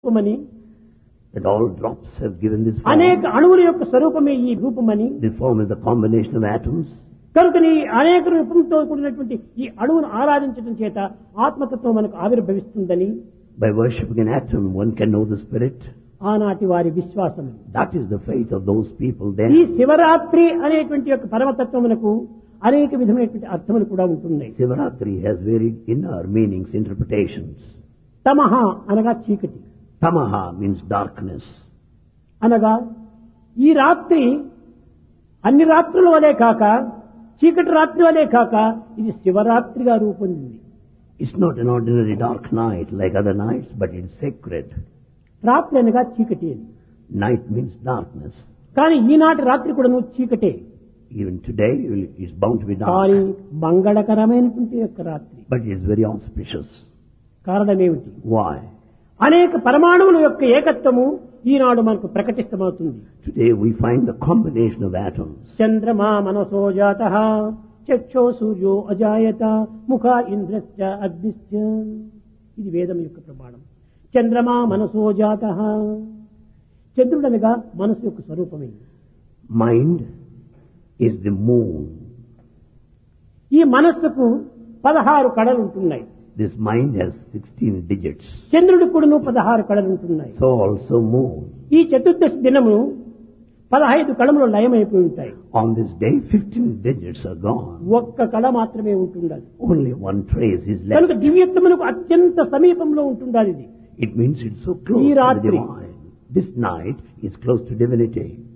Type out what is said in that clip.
రూపమని that all drops have given this form. అనేక అణువుల యొక్క స్వరూపమే ఈ రూపమని This form is the combination of atoms. కనుకని అనేక రూపంతో కూడినటువంటి ఈ అణువును ఆరాధించడం చేత ఆత్మతత్వం మనకు ఆవిర్భవిస్తుందని By worshipping an atom, one can know the spirit. ఆనాటి వారి విశ్వాసం That is the faith of those people ఈ then. శివరాత్రి అనేటువంటి యొక్క పరమతత్వమునకు అనేక విధమైనటువంటి అర్థములు కూడా ఉంటున్నాయి Sivaratri has very inner meanings, interpretations. తమహ అనగా చీకటి Tamaha means darkness. అనగా ఈ రాత్రి అన్ని రాత్రుల వలె కాక చీకటి రాత్రి వలె కాక ఇది శివరాత్రిగా రూపొందింది It's not an ordinary dark night like other nights, but it's sacred. రాత్రి అనగా చీకటి అని Night means darkness. కానీ ఈనాటి రాత్రి కూడా నువ్వు చీకటే Even today, it's bound to be కానీ dark, మంగళకరమైనటువంటి యొక్క రాత్రి but it's very auspicious. కారణమేమిటి Why? అనేక పరమాణువుల యొక్క ఏకత్వము ఈనాడు మనకు ప్రకటిస్తమవుతుంది Today we find the combination of atoms. చంద్రమా మనసో జాత చక్షో సూర్యో అజాయత ముఖ ఇంద్రశ్చ అగ్నిశ్చ ఇది వేదం యొక్క ప్రమాణం చంద్రమా మనసో జాత చంద్రుడనగా మనసు యొక్క స్వరూపమే Mind is the moon. ఈ మనస్సుకు పదహారు కళలు ఉంటున్నాయి This mind has 16 digits. చంద్రుడికి కూడాను పదహారు కళలు ఉంటున్నాయి So also moon. ఈ చతుర్దశి దినము పదహైదు కళములు లయమైపోయి ఉంటాయి On this day, 15 digits are gone. ఒక్క కళ మాత్రమే ఉంటుండాలి Only one trace is left. కనుక దివ్యత్వమునకు అత్యంత సమీపంలో ఉంటుండాలి ఇది It means it's so close ఈ to the రాత్రి. divine. This night is close to divinity.